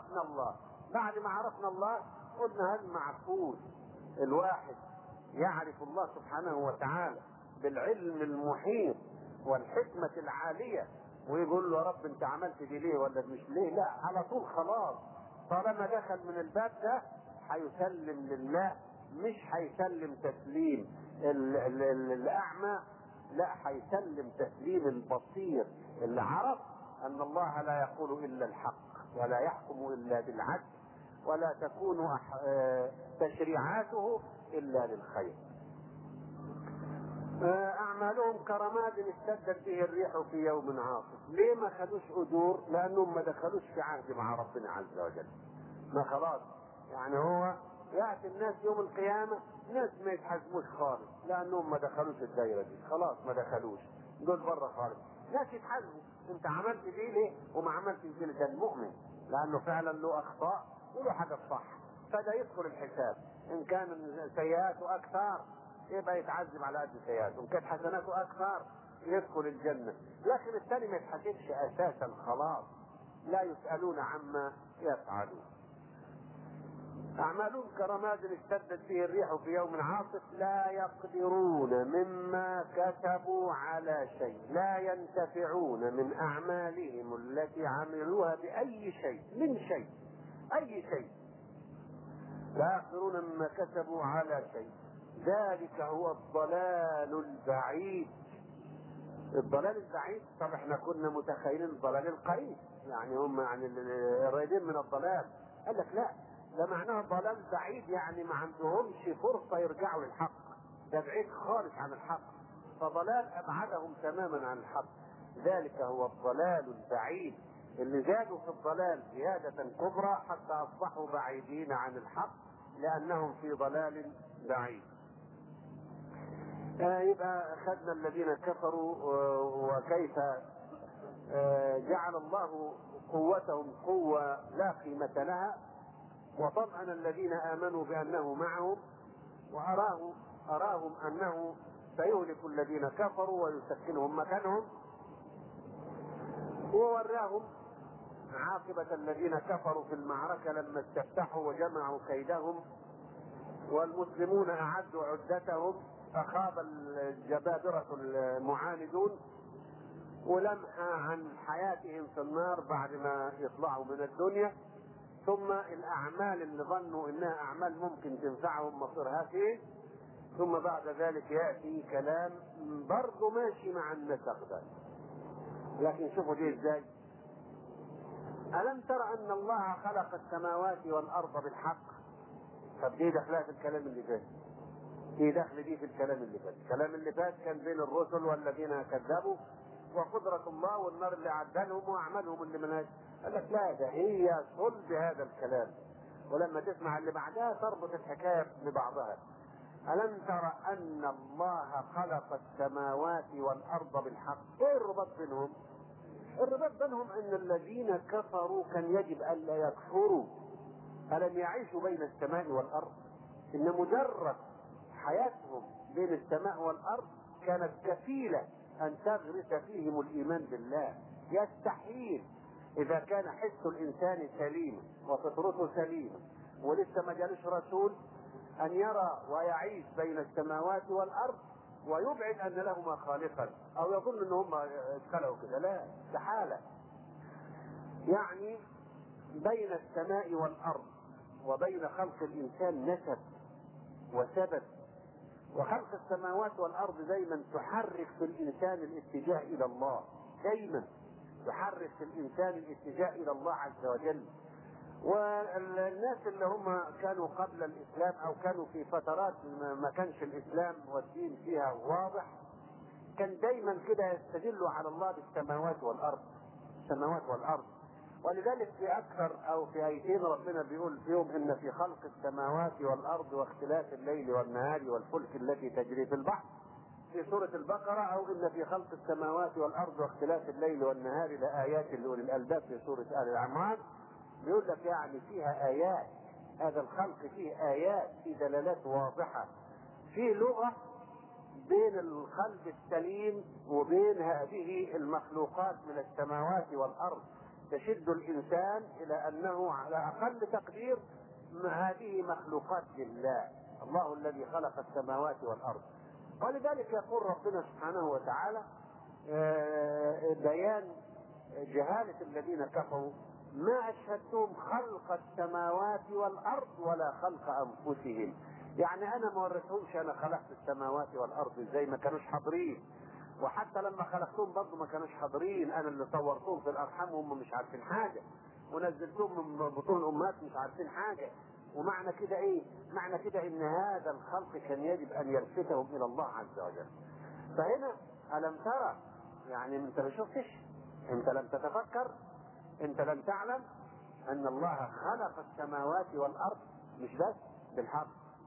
عرفنا الله بعد ما عرفنا الله قلنا هل معقول الواحد يعرف الله سبحانه وتعالى بالعلم المحيط والحكمة العالية ويقول له يا رب انت عملت دي ليه ولا مش ليه لا على طول خلاص طالما دخل من الباب ده هيسلم لله مش هيسلم تسليم ال- ال- ال- الاعمى لا هيسلم تسليم البصير اللي عرف ان الله لا يقول الا الحق ولا يحكم الا بالعدل ولا تكون أح- آه، تشريعاته الا للخير آه، اعمالهم كرماد اشتدت به الريح في يوم عاصف ليه ما خدوش اجور لانهم ما دخلوش في عهد مع ربنا عز وجل ما خلاص يعني هو ياتي الناس يوم القيامه ناس ما يتحاسبوش خالص لانهم ما دخلوش الدايره دي خلاص ما دخلوش دول بره خالص ناس يتحاسبوا انت عملت دي ليه وما عملتش دي ليه؟ ده المؤمن لانه فعلا له اخطاء وله حاجه صح فده يدخل الحساب ان كان سيئاته اكثر يبقى يتعذب على قد سيئاته، ان كانت حسناته اكثر يدخل الجنه، لكن الثاني ما يتحاسبش اساسا خلاص لا يسالون عما يفعلون. أعمالهم كرماد اشتدت به الريح في يوم عاصف لا يقدرون مما كسبوا على شيء لا ينتفعون من أعمالهم التي عملوها بأي شيء من شيء أي شيء لا يقدرون مما كسبوا على شيء ذلك هو الضلال البعيد الضلال البعيد طب احنا كنا متخيلين الضلال القريب يعني هم يعني القريبين من الضلال قال لك لا ده معناها ضلال بعيد يعني ما عندهمش فرصه يرجعوا للحق ده بعيد خالص عن الحق فضلال ابعدهم تماما عن الحق ذلك هو الضلال البعيد اللي زادوا في الضلال زيادة كبرى حتى أصبحوا بعيدين عن الحق لأنهم في ضلال بعيد آه يبقى أخذنا الذين كفروا آه وكيف آه جعل الله قوتهم قوة لا قيمة لها وطمأن الذين آمنوا بأنه معهم وأراه أراهم أنه سيهلك الذين كفروا ويسكنهم مكانهم ووراهم عاقبة الذين كفروا في المعركة لما استفتحوا وجمعوا كيدهم والمسلمون أعدوا عدتهم فخاب الجبابرة المعاندون ولمحى عن حياتهم في النار بعد ما يطلعوا من الدنيا ثم الأعمال اللي ظنوا إنها أعمال ممكن تنفعهم مصيرها فيه ثم بعد ذلك يأتي كلام برضه ماشي مع النسق ده لكن شوفوا دي ازاي ألم تر أن الله خلق السماوات والأرض بالحق طب دي دخلها في الكلام اللي فات في دخل دي في الكلام اللي فات الكلام اللي فات كان بين الرسل والذين كذبوا وقدرة الله والنار اللي عدلهم وأعمالهم اللي منهج قال لك لا ده هي صلب هذا الكلام ولما تسمع اللي بعدها تربط الحكاية ببعضها ألم تر أن الله خلق السماوات والأرض بالحق إيه الرباط بينهم الرباط بينهم أن الذين كفروا كان يجب ألا يكفروا ألم يعيشوا بين السماء والأرض إن مجرد حياتهم بين السماء والأرض كانت كفيلة أن تغرس فيهم الإيمان بالله يستحيل إذا كان حس الإنسان سليما وفطرته سليمة ولسه ما جالوش رسول أن يرى ويعيش بين السماوات والأرض ويبعد أن لهما خالقا أو يظن أن هم اتخلقوا كده لا استحالة يعني بين السماء والأرض وبين خلق الإنسان نسب وسبب وخلق السماوات والأرض دايما تحرك في الإنسان الاتجاه إلى الله دايما تحرك في الإنسان الاتجاه إلى الله عز وجل والناس اللي هم كانوا قبل الاسلام او كانوا في فترات ما كانش الاسلام والدين فيها واضح كان دايما كده يستدلوا على الله بالسماوات والارض السماوات والارض ولذلك في اكثر او في ايتين ربنا بيقول فيهم ان في خلق السماوات والارض واختلاف الليل والنهار والفلك التي تجري في البحر في سورة البقرة أو إن في خلق السماوات والأرض واختلاف الليل والنهار لآيات لأولي الألباب في سورة آل العمران بيقول لك يعني فيها آيات هذا الخلق فيه آيات فيه دلالات واضحة فيه لغة بين القلب السليم وبين هذه المخلوقات من السماوات والأرض تشد الإنسان إلى أنه على أقل تقدير هذه مخلوقات لله الله الذي خلق السماوات والأرض ولذلك يقول ربنا سبحانه وتعالى بيان جهالة الذين كفروا ما أشهدتهم خلق السماوات والأرض ولا خلق أنفسهم يعني أنا ما وريتهمش أنا خلقت السماوات والأرض إزاي ما كانوش حاضرين وحتى لما خلقتهم برضه ما كانوش حاضرين أنا اللي صورتهم في الأرحام وهم مش عارفين حاجة ونزلتهم من بطون أمهات مش عارفين حاجة ومعنى كده ايه؟ معنى كده ان هذا الخلق كان يجب ان يلفتهم الى الله عز وجل. فهنا الم ترى يعني انت ما شفتش انت لم تتفكر انت لم تعلم ان الله خلق السماوات والارض مش بس بالحق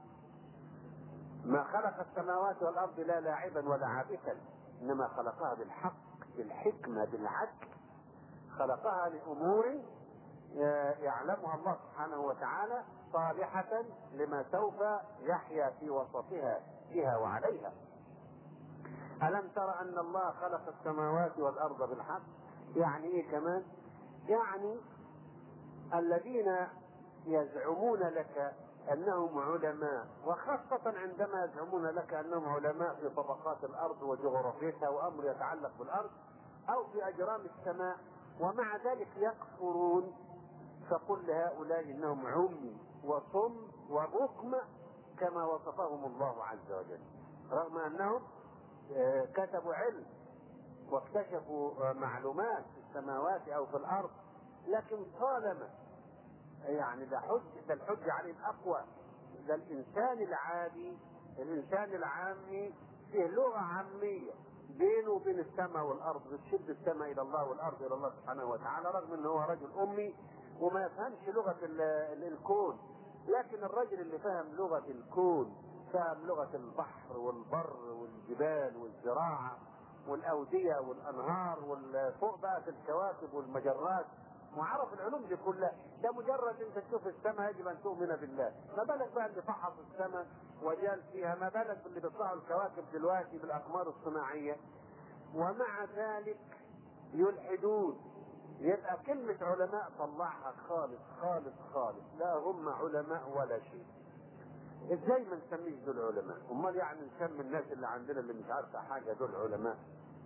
ما خلق السماوات والارض لا لاعبا ولا عابثا انما خلقها بالحق بالحكمه بالعدل خلقها لامور يعلمها الله سبحانه وتعالى صالحة لما سوف يحيا في وسطها بها وعليها ألم تر أن الله خلق السماوات والأرض بالحق يعني إيه كمان يعني الذين يزعمون لك أنهم علماء وخاصة عندما يزعمون لك أنهم علماء في طبقات الأرض وجغرافيتها وأمر يتعلق بالأرض أو في أجرام السماء ومع ذلك يكفرون فقل لهؤلاء انهم عمي وصم وبكم كما وصفهم الله عز وجل رغم انهم كتبوا علم واكتشفوا معلومات في السماوات او في الارض لكن طالما يعني ده حج ده الحج عليهم اقوى ده الانسان العادي الانسان العامي فيه لغه عاميه بينه وبين السماء والارض بتشد السماء الى الله والارض الى الله سبحانه وتعالى رغم انه هو رجل امي وما يفهمش لغة الكون لكن الرجل اللي فهم لغة الكون فهم لغة البحر والبر والجبال والزراعة والأودية والأنهار والفوق بقى في الكواكب والمجرات وعرف العلوم دي كلها ده مجرد انت تشوف السماء يجب ان تؤمن بالله ما بالك بقى اللي فحص السماء وجال فيها ما بالك باللي بيطلعوا الكواكب دلوقتي بالاقمار الصناعيه ومع ذلك يلحدون يبقى كلمة علماء طلعها خالص خالص خالص لا هم علماء ولا شيء ازاي ما نسميش دول علماء امال يعني نسمي الناس اللي عندنا اللي مش عارفه حاجه دول علماء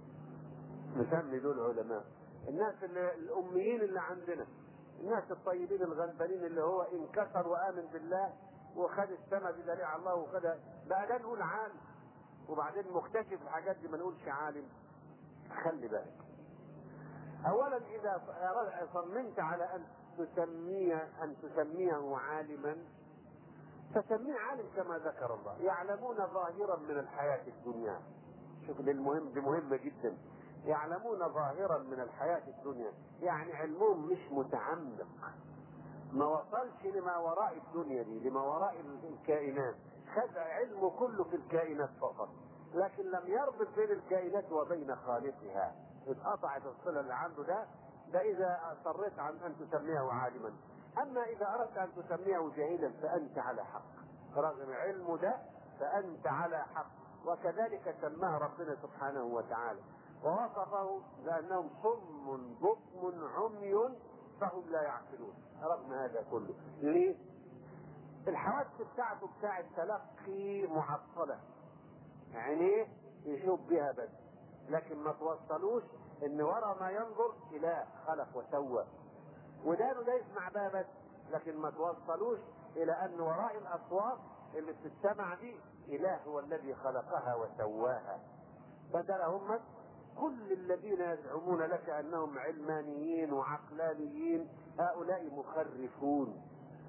نسمي دول علماء الناس اللي الاميين اللي عندنا الناس الطيبين الغلبانين اللي هو انكسر وامن بالله وخد السماء بدليل على الله وخد بقى ده نقول عالم وبعدين مكتشف الحاجات دي ما نقولش عالم خلي بالك اولا اذا صممت على ان تسميه ان تسميه عالما فسميه عالم كما ذكر الله يعلمون ظاهرا من الحياة الدنيا شوف دي المهم دي مهمة جدا يعلمون ظاهرا من الحياة الدنيا يعني علمهم مش متعمق ما وصلش لما وراء الدنيا دي لما وراء الكائنات خد علمه كله في الكائنات فقط لكن لم يربط بين الكائنات وبين خالقها اتقطعت الصلة اللي عنده ده ده إذا أصريت عن أن تسميه عالما أما إذا أردت أن تسميه جاهلا فأنت على حق رغم علمه ده فأنت على حق وكذلك سماه ربنا سبحانه وتعالى ووصفه بأنهم صم بكم عمي فهم لا يعقلون رغم هذا كله ليه؟ الحواس بتاعته بتاع التلقي معطلة عينيه يشوف بها بس لكن ما توصلوش ان ورا ما ينظر اله خلق وسوى ودانه ده يسمع بها بس لكن ما توصلوش الى ان وراء الاصوات اللي بتستمع دي اله هو الذي خلقها وسواها بدل هم كل الذين يزعمون لك انهم علمانيين وعقلانيين هؤلاء مخرفون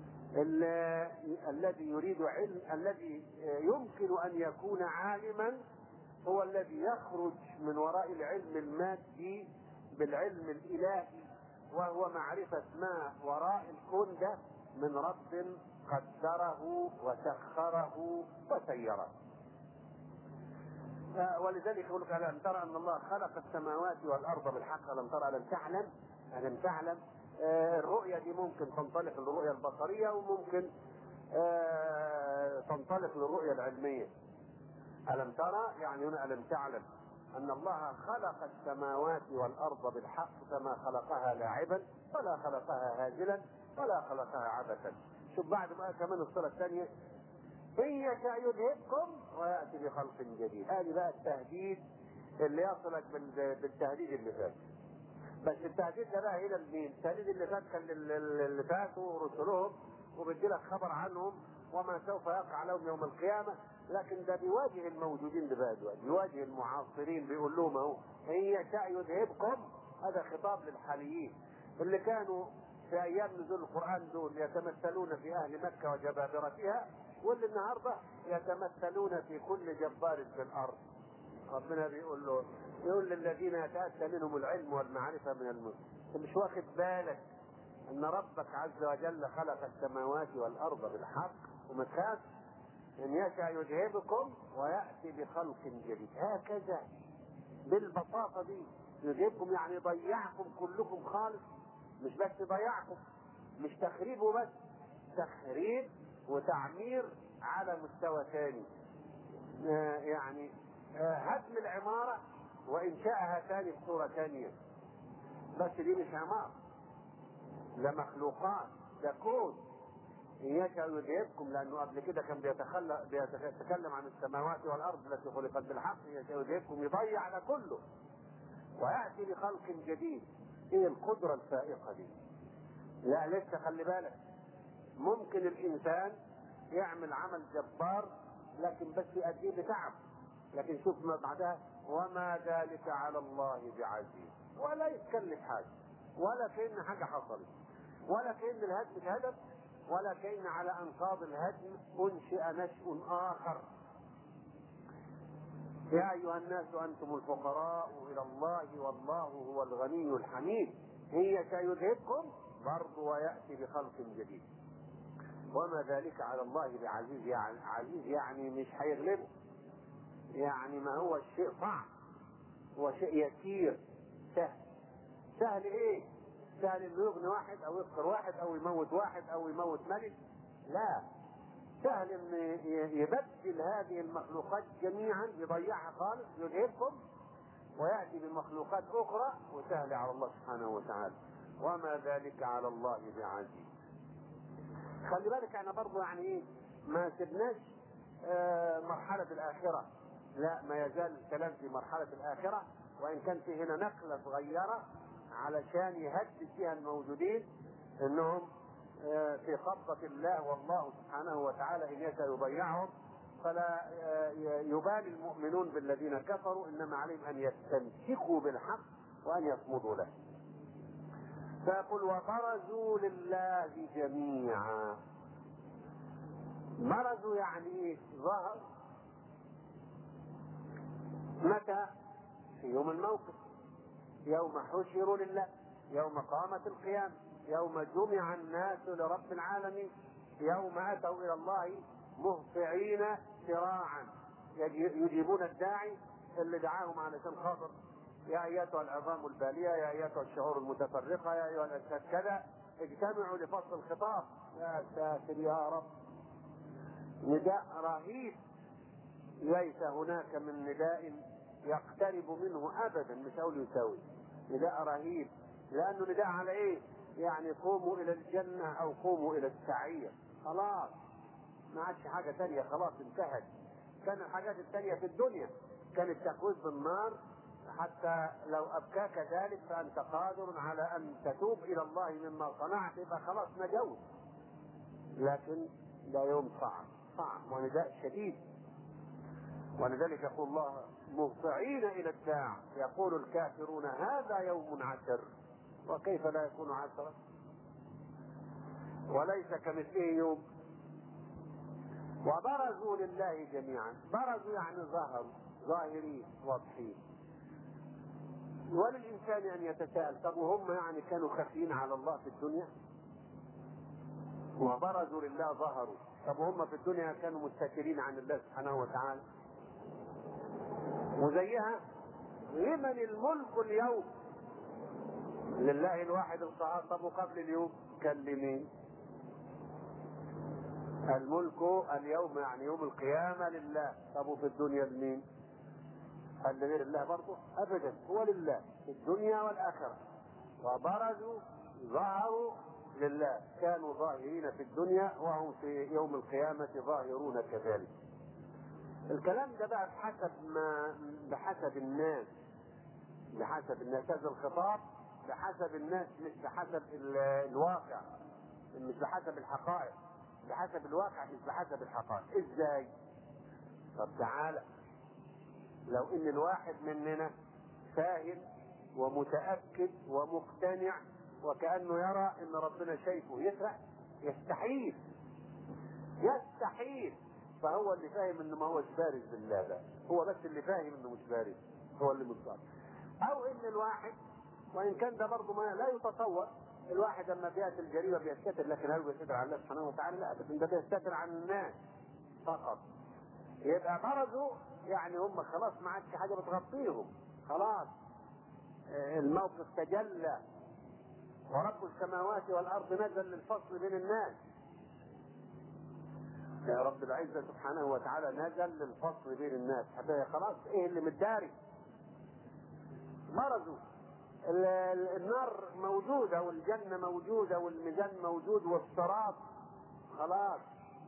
الذي يريد علم الذي يمكن ان يكون عالما هو الذي يخرج من وراء العلم المادي بالعلم الالهي وهو معرفة ما وراء الكون ده من رب قدره وسخره وسيره ولذلك يقول لك ألم ترى أن الله خلق السماوات والأرض بالحق ألم ترى ألم تعلم ألم تعلم آه الرؤية دي ممكن تنطلق للرؤية البصرية وممكن آه تنطلق للرؤية العلمية ألم ترى يعني هنا ألم تعلم أن الله خلق السماوات والأرض بالحق فما خلقها لاعبا ولا خلقها هازلا ولا خلقها عبثا شوف بعد ما كمان الصورة الثانية إن يشاء يذهبكم ويأتي بخلق جديد هذه بقى التهديد اللي يصلك بالتهديد اللي فات بس التهديد ده بقى هنا لمين؟ التهديد اللي فات كان اللي فاتوا رسلهم وبيدي لك خبر عنهم وما سوف يقع لهم يوم القيامة لكن ده بيواجه الموجودين بقى دلوقتي بيواجه المعاصرين بيقول لهم اهو ان يشاء يذهبكم هذا خطاب للحاليين اللي كانوا في ايام نزول القران دول يتمثلون في اهل مكه وجبابرتها واللي النهارده يتمثلون في كل جبار في الارض ربنا بيقول له يقول للذين يتاتى منهم العلم والمعرفه من الملك انت مش واخد بالك ان ربك عز وجل خلق السماوات والارض بالحق وما تخافش ان يشاء يذهبكم وياتي بخلق جديد هكذا بالبساطه دي يذهبكم يعني يضيعكم كلكم خالص مش بس يضيعكم مش تخريب وبس تخريب وتعمير على مستوى ثاني آه يعني آه هدم العمارة وإنشائها ثاني بصورة ثانية بس دي مش عمارة ده مخلوقات ده كون إن يشاء يذهبكم لأنه قبل كده كان بيتخلى بيتكلم عن السماوات والأرض التي خلقت بالحق إن يشاء يذهبكم يضيع ده كله ويأتي بخلق جديد إيه القدرة الفائقة دي؟ لا لسه خلي بالك ممكن الإنسان يعمل عمل جبار لكن بس يؤديه بتعب لكن شوف ما بعدها وما ذلك على الله بعزيز ولا يتكلف حاجة ولا كأن حاجة حصلت ولا كأن الهدم اتهدم ولا كأن على أنقاض الهدم أنشئ نشء آخر يا أيها الناس أنتم الفقراء إلى الله والله هو الغني الحميد هي سيذهبكم برضه ويأتي بخلق جديد وما ذلك على الله بعزيز يعني عزيز يعني مش هيغلبه يعني ما هو الشيء صعب هو شيء يسير سهل سهل ايه سهل انه يغني واحد او يقتل واحد او يموت واحد او يموت ملك لا سهل ان يبدل هذه المخلوقات جميعا يضيعها خالص يذهبكم وياتي بمخلوقات اخرى وسهل على الله سبحانه وتعالى وما ذلك على الله بعزيز خلي بالك احنا برضه يعني ايه ما سبناش آه مرحلة الآخرة لا ما يزال الكلام في مرحلة الآخرة وإن كان في هنا نقلة صغيرة علشان يهدد فيها الموجودين انهم آه في قبضة الله والله سبحانه وتعالى إن يشاء يضيعهم فلا آه يبالي المؤمنون بالذين كفروا إنما عليهم أن يستمسكوا بالحق وأن يصمدوا له فيقول وبرزوا لله جميعا برزوا يعني ايه ظهر متى في يوم الموقف يوم حشروا لله يوم قامت القيامة يوم جمع الناس لرب العالمين يوم اتوا الى الله مهطعين سراعا يجيبون الداعي اللي دعاهم علشان خاطر يا ايتها العظام الباليه يا ايتها الشعور المتفرقه يا ايها الاجساد كذا اجتمعوا لفصل الخطاب يا ساتر يا رب نداء رهيب ليس هناك من نداء يقترب منه ابدا مش اقول يساوي نداء رهيب لانه نداء على ايه؟ يعني قوموا الى الجنه او قوموا الى السعير خلاص ما عادش حاجه ثانيه خلاص انتهت كان الحاجات الثانيه في الدنيا كان التخويف بالنار حتى لو ابكاك ذلك فانت قادر على ان تتوب الى الله مما صنعت يبقى خلاص نجوت لكن ده يوم صعب صعب ونداء شديد ولذلك يقول الله مهطعين الى الداع يقول الكافرون هذا يوم عسر وكيف لا يكون عسرا وليس كمثله يوم وبرزوا لله جميعا برزوا يعني ظهروا ظاهرين واضحين وللإنسان أن يتساءل طب وهم يعني كانوا خافين على الله في الدنيا وبرزوا لله ظهروا طب وهم في الدنيا كانوا مستترين عن الله سبحانه وتعالى وزيها لمن الملك اليوم لله الواحد القهار طب وقبل اليوم كان لمين الملك اليوم يعني يوم القيامة لله طب وفي الدنيا لمين هل لغير الله برضه؟ ابدا هو لله في الدنيا والاخره وبرزوا ظهروا لله كانوا ظاهرين في الدنيا وهم في يوم القيامة ظاهرون كذلك الكلام ده بقى بحسب ما بحسب الناس بحسب الناس هذا الخطاب بحسب الناس مش بحسب ال- الواقع مش بحسب الحقائق بحسب الواقع مش بحسب الحقائق ازاي طب تعالى لو ان الواحد مننا فاهم ومتأكد ومقتنع وكأنه يرى ان ربنا شايفه يسرع يستحيل يستحيل فهو اللي فاهم انه ما هوش بارز بالله ده هو بس اللي فاهم انه مش بارز هو اللي مصاب او ان الواحد وان كان ده برضه ما لا يتصور الواحد لما بيأتي الجريمه بيستتر لكن هل بيستتر على الله سبحانه وتعالى لا لكن ده بيستتر عن الناس فقط يبقى برزوا يعني هم خلاص ما عادش حاجه بتغطيهم خلاص آه، الموقف تجلى ورب السماوات والارض نزل للفصل بين الناس يا رب العزة سبحانه وتعالى نزل للفصل بين الناس حتى خلاص ايه اللي متداري مرضوا ال- ال- النار موجودة والجنة موجودة والميزان موجود والصراط خلاص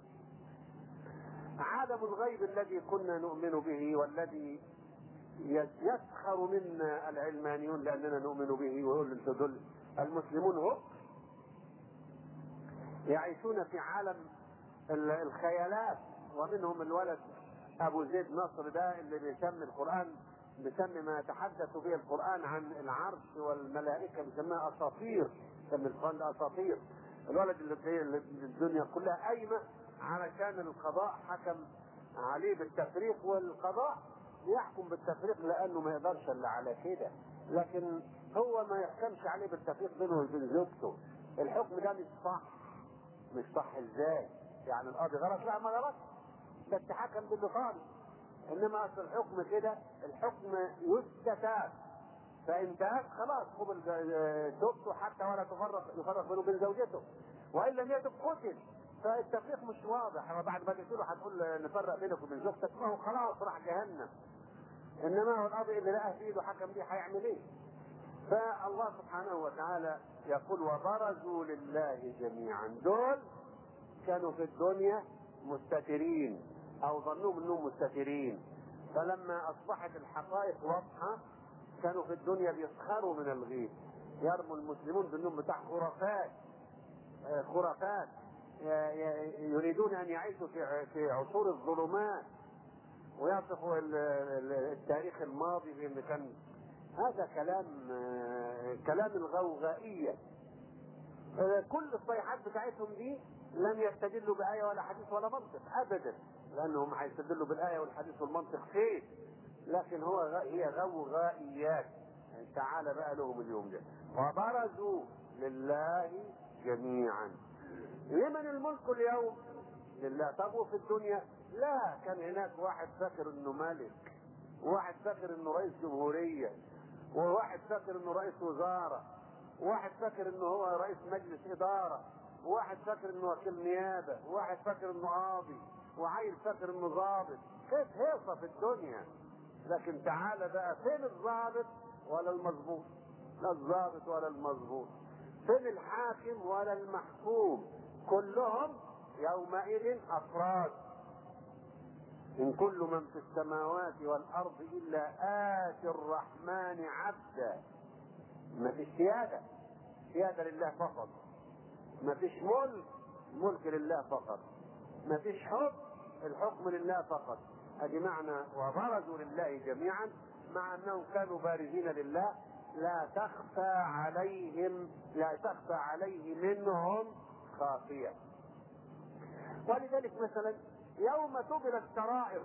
عالم الغيب الذي كنا نؤمن به والذي يس- يسخر منا العلمانيون لاننا نؤمن به ويقول انتوا دول المسلمون هم يعيشون في عالم ال- الخيالات ومنهم الولد ابو زيد نصر ده اللي بيسمي القران بيسمي ما يتحدث به القران عن العرش والملائكه بيسميها اساطير يسمي القران ده اساطير الولد اللي في اللي الدنيا كلها قايمه علشان القضاء حكم عليه بالتفريق والقضاء يحكم بالتفريق لانه ما يقدرش الا على كده لكن هو ما يحكمش عليه بالتفريق بينه وبين زوجته الحكم ده مش صح مش صح ازاي يعني القاضي غلط لا ما غلط بس حكم بالبطال انما اصل الحكم كده الحكم يستتاب فان تاب خلاص قبل توبته حتى ولا تفرق يفرق بينه وبين زوجته وان لم يتب قتل فالتفريق مش واضح هو بعد ما قلت له هتقول نفرق بينك وبين زوجتك ما هو خلاص راح جهنم انما هو القاضي اللي لقاه في ايده حكم بيه هيعمل ايه؟ فالله سبحانه وتعالى يقول وبرزوا لله جميعا دول كانوا في الدنيا مستترين او ظنوا انهم مستترين فلما اصبحت الحقائق واضحه كانوا في الدنيا بيسخروا من الغيب يرموا المسلمون بالنوم بتاع خرافات آه، خرافات ي- ي- يريدون ان يعيشوا في في عصور الظلمات ويصفوا ال- ال- التاريخ الماضي بان كان هذا كلام آه، كلام الغوغائيه آه، كل الصيحات بتاعتهم دي لم يستدلوا بآية ولا حديث ولا منطق أبدا لأنهم هيستدلوا بالآية والحديث والمنطق فين لكن هو غ- هي غوغائيات يعني تعالى بقى لهم اليوم ده وبرزوا لله جميعا لمن الملك اليوم لله طب وفي الدنيا لا كان هناك واحد فاكر انه ملك وواحد فاكر انه رئيس جمهورية وواحد فاكر انه رئيس وزارة وواحد فاكر انه هو رئيس مجلس ادارة وواحد فاكر انه وكيل نيابة وواحد فاكر انه قاضي وعيل فاكر انه ضابط كيف هيصة في الدنيا لكن تعالى بقى فين الضابط ولا المظبوط لا الضابط ولا المظبوط فين الحاكم ولا المحكوم كلهم يومئذ افراد إن كل من في السماوات والأرض إلا آتي الرحمن عبدا ما فيش سيادة سيادة لله فقط ما فيش ملك ملك لله فقط ما فيش حكم الحكم لله فقط ادي معنى وبرزوا لله جميعا مع انهم كانوا بارزين لله لا تخفى عليهم لا تخفى عليه منهم خافيه ولذلك مثلا يوم تبل السرائر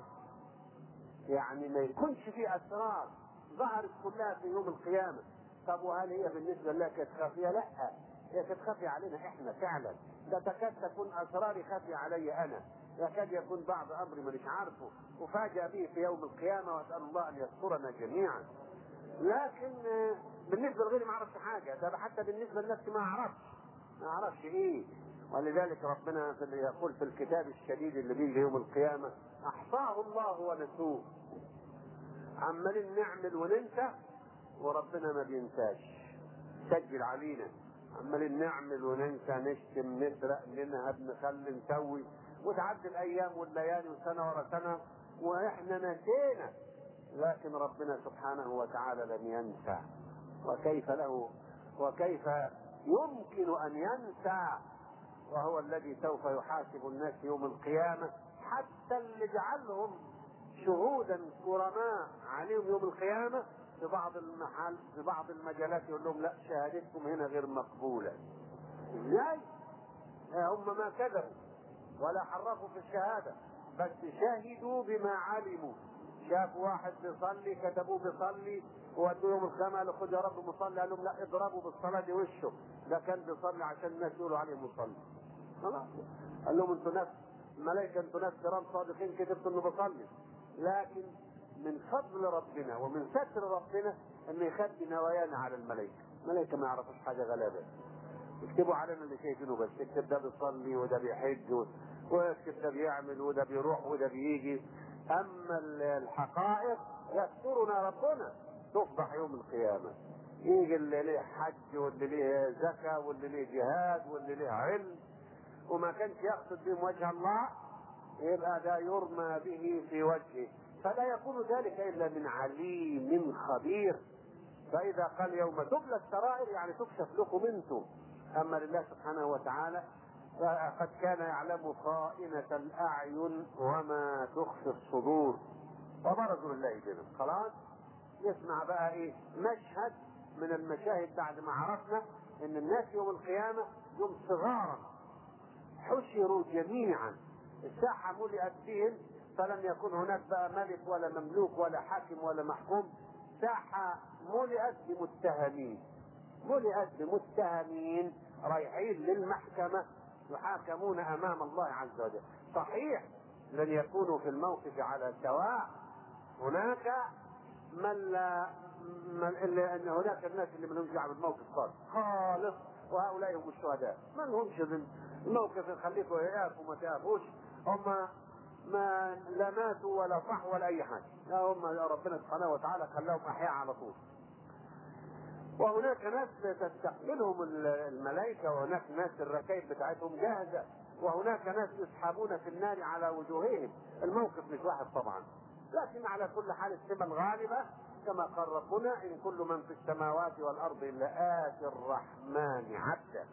يعني ما يكونش في اسرار ظهرت كلها في يوم القيامه طب وهل هي بالنسبه لله كانت خافيه؟ لا هي كانت خافيه علينا احنا فعلا ده تكاد تكون اسراري خافيه علي انا يكاد يكون بعض امري مانيش عارفه افاجأ به في يوم القيامه واسال الله ان يسترنا جميعا لكن آه، بالنسبه لغيري ما اعرفش حاجه ده حتى بالنسبه لنفسي ما اعرفش ما اعرفش ايه ولذلك ربنا في يقول في الكتاب الشديد اللي بيجي يوم القيامه احصاه الله ونسوه عمالين نعمل وننسى وربنا ما بينساش سجل علينا عمالين نعمل وننسى نشتم نسرق ننهب نخلي نسوي وتعدي الايام والليالي وسنه ورا سنه واحنا نسينا لكن ربنا سبحانه وتعالى لم ينسى وكيف له وكيف يمكن ان ينسى وهو الذي سوف يحاسب الناس يوم القيامه حتى اللي جعلهم شهودا كرماء عليهم يوم القيامه في بعض المحل في بعض المجالات يقول لهم لا شهادتكم هنا غير مقبوله ازاي؟ هم ما كذبوا ولا حرفوا في الشهاده بس شهدوا بما علموا شافوا واحد بيصلي كتبوه بيصلي وودوا يوم القيامه قالوا خد يا رب مصلي قال لهم لا اضربوا بالصلاه دي وشه ده كان بيصلي عشان الناس يقولوا عليه مصلي خلاص قال لهم انتوا ناس الملائكه انتوا ناس كرام صادقين كتبتوا انه بصلي لكن من فضل ربنا ومن ستر ربنا انه يخبي نوايانا على الملائكه الملائكه ما يعرفوش حاجه غلابه يكتبوا علينا اللي شايفينه بس يكتب ده بيصلي وده بيحج ويكتب ده بيعمل وده بيروح وده بيجي اما الحقائق يسترنا ربنا تفضح يوم القيامه يجي اللي ليه حج واللي ليه زكاه واللي ليه جهاد واللي ليه علم وما كانش يقصد بهم وجه الله يبقى ده يرمى به في وجهه فلا يكون ذلك الا من عليم خبير فاذا قال يوم تبلى السرائر يعني تكشف لكم انتم اما لله سبحانه وتعالى فقد كان يعلم خائنة الأعين وما تخفي الصدور وبرزوا لله جل خلاص يسمع بقى ايه مشهد من المشاهد بعد ما عرفنا ان الناس يوم القيامة يوم صغارا حشروا جميعا الساحة ملئت بهم فلم يكن هناك بقى ملك ولا مملوك ولا حاكم ولا محكوم ساحة ملئت بمتهمين ملئت بمتهمين رايحين للمحكمة يحاكمون أمام الله عز وجل صحيح لن يكونوا في الموقف على سواء هناك من لا من اللي ان هناك الناس اللي ما لهمش دعوه بالموقف خالص خالص وهؤلاء هم الشهداء ما لهمش الموقف يخليكم يقفوا وما تقفوش هم ما لا ماتوا ولا صح ولا اي حاجه لا هم ربنا سبحانه وتعالى خلاهم احياء على طول وهناك ناس تستقبلهم الملائكة وهناك ناس الركائب بتاعتهم جاهزة وهناك ناس يسحبون في النار على وجوههم الموقف مش واحد طبعا لكن على كل حال السمة الغالبة كما قال ربنا إن كل من في السماوات والأرض إلا آتي الرحمن عبدا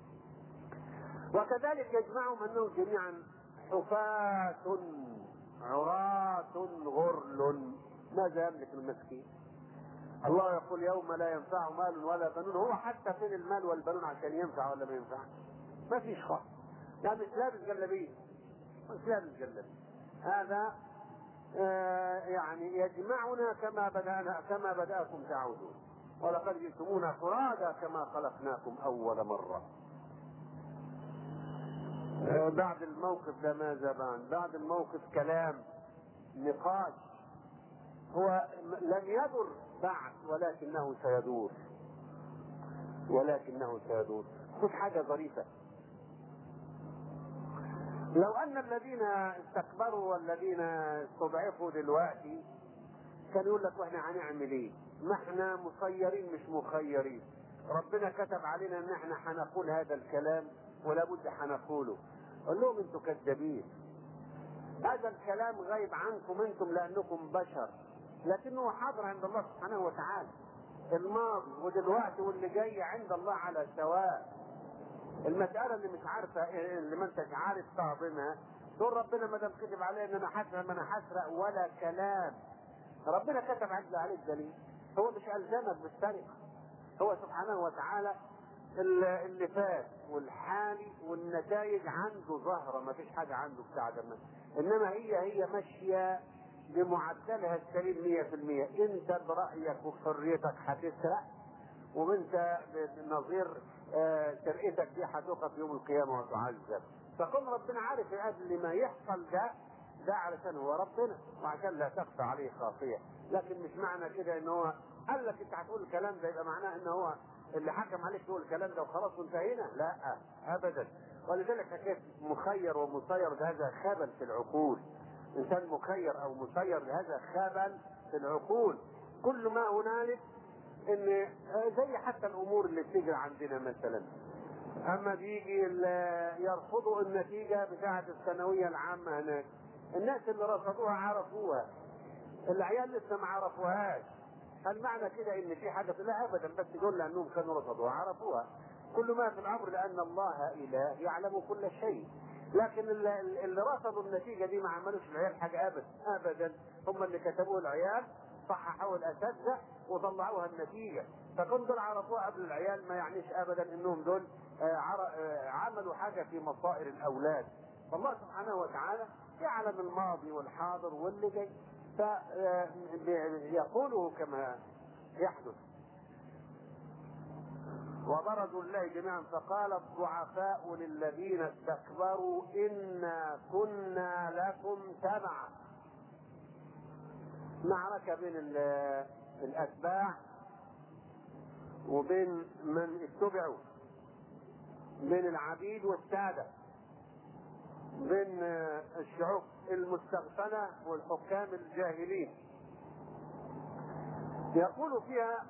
وكذلك يجمعهم أنهم جميعا حفاة عراة غرل ماذا يملك المسكين الله يقول يوم لا ينفع مال ولا بنون هو حتى فين المال والبنون عشان ينفع ولا ما ينفعش ما فيش خالص يعني مش لابس جلابيه مش لابس جلابيه هذا آه يعني يجمعنا كما بدأنا كما بدأكم تعودون ولقد جئتمونا فرادا كما خلقناكم أول مرة آه بعد الموقف ده ماذا بعد بعد الموقف كلام نقاش هو لن يضر بعد ولكنه سيدور ولكنه سيدور خذ حاجة ظريفة لو أن الذين استكبروا والذين استضعفوا دلوقتي كان يقول لك واحنا هنعمل ايه؟ ما احنا مسيرين مش مخيرين ربنا كتب علينا ان احنا هنقول هذا الكلام ولا بد هنقوله قال لهم انتوا كذابين هذا الكلام غايب عنكم انتم لانكم بشر لكنه حاضر عند الله سبحانه وتعالى الماضي ودلوقتي واللي جاي عند الله على سواء المسألة اللي مش عارفة اللي ما انتش عارف تعظمها تقول ربنا ما دام كتب عليا ان انا هسرق ما انا هسرق ولا كلام ربنا كتب عند عليك دليل هو مش الزمك بالسرقة هو سبحانه وتعالى اللي فات والحالي والنتائج عنده ظاهرة ما فيش حاجة عنده بتاع ده انما هي هي ماشية بمعدلها السليم 100% انت برأيك وحريتك هتسرق وانت بنظير سرقتك دي هتقف يوم القيامة وتعذب فكون ربنا عارف قبل ما يحصل ده ده علشان هو ربنا وعشان لا تخفى عليه خافية لكن مش معنى كده ان هو قال لك انت هتقول الكلام ده يبقى معناه ان هو اللي حكم عليك تقول الكلام ده وخلاص وانتهينا لا ابدا ولذلك حكيت مخير ومسير هذا خبل في العقول انسان مخير او مسير هذا خبل في العقول كل ما هنالك ان زي حتى الامور اللي بتجري عندنا مثلا اما بيجي ال- يرفضوا النتيجه بتاعه الثانويه العامه هناك الناس اللي رفضوها عرفوها العيال لسه ما عرفوهاش هل معنى كده ان في حاجه لا ابدا بس يقول لانهم كانوا رفضوها عرفوها كل ما في الامر لان الله اله يعلم كل شيء لكن اللي, اللي رفضوا النتيجه دي ما عملوش العيال حاجه ابدا ابدا هم اللي كتبوه العيال صححوا الاساتذه وطلعوها النتيجه فكون دول عرفوها قبل العيال ما يعنيش ابدا انهم دول آه، عر- آه، عملوا حاجه في مصائر الاولاد فالله سبحانه وتعالى يعلم الماضي والحاضر واللي جاي فيقوله كما يحدث وبرزوا لله جميعا فقال الضعفاء للذين استكبروا انا كنا لكم تبعا معركه بين ال- الاتباع وبين من اتبعوا بين العبيد والساده بين الشعوب المستغفله والحكام الجاهلين يقول فيها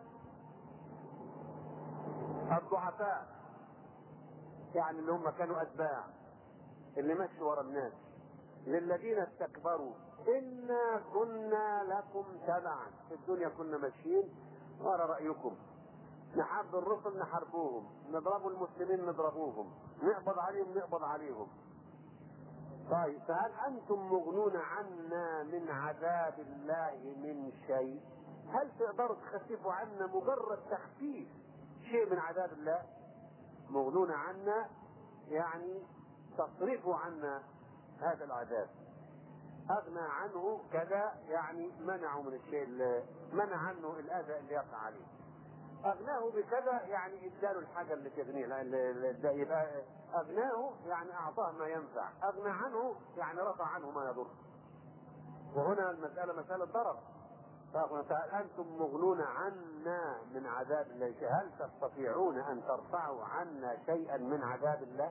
الضعفاء يعني اللي هم كانوا اتباع اللي مشوا ورا الناس للذين استكبروا انا كنا لكم تبعا في الدنيا كنا ماشيين ورا رايكم نحارب الرسل نحاربوهم نضربوا المسلمين نضربوهم نقبض عليهم نقبض عليهم طيب فهل انتم مغنون عنا من عذاب الله من شيء هل تقدروا تخففوا عنا مجرد تخفيف شيء من عذاب الله مغنون عنا يعني تصرفوا عنا هذا العذاب اغنى عنه كذا يعني منعوا من الشيء اللي منع عنه الاذى اللي يقع عليه اغناه بكذا يعني اداله الحاجه اللي تغنيه لأن ال- ال- يبقى اغناه يعني اعطاه ما ينفع اغنى عنه يعني رفع عنه ما يضر وهنا المساله مساله ضرر فأنتم مغنون عنا من عذاب الله شيء هل تستطيعون أن ترفعوا عنا شيئا من عذاب الله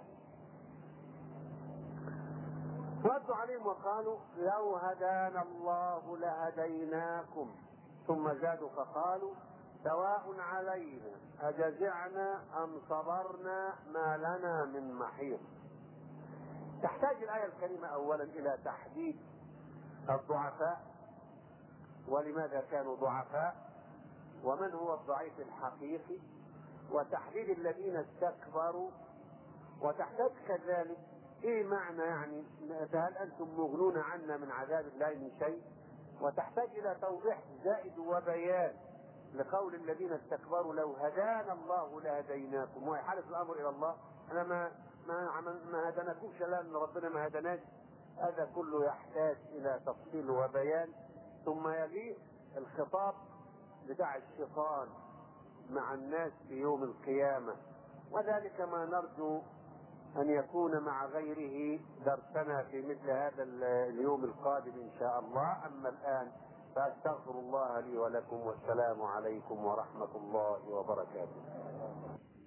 ردوا عليهم وقالوا لو هدانا الله لهديناكم ثم زادوا فقالوا سواء علينا أجزعنا أم صبرنا ما لنا من محيط تحتاج الآية الكريمة أولا إلى تحديد الضعفاء ولماذا كانوا ضعفاء ومن هو الضعيف الحقيقي وتحديد الذين استكبروا وتحتاج كذلك ايه معنى يعني فهل انتم مغنون عنا من عذاب الله من شيء وتحتاج الى توضيح زائد وبيان لقول الذين استكبروا لو هدانا الله لهديناكم ويحالف الامر الى الله انا ما ما عمل ما هدناكمش لان ربنا ما هدناش هذا كله يحتاج الى تفصيل وبيان ثم يليه الخطاب بتاع الشيطان مع الناس في يوم القيامة وذلك ما نرجو أن يكون مع غيره درسنا في مثل هذا اليوم القادم إن شاء الله أما الآن فأستغفر الله لي ولكم والسلام عليكم ورحمة الله وبركاته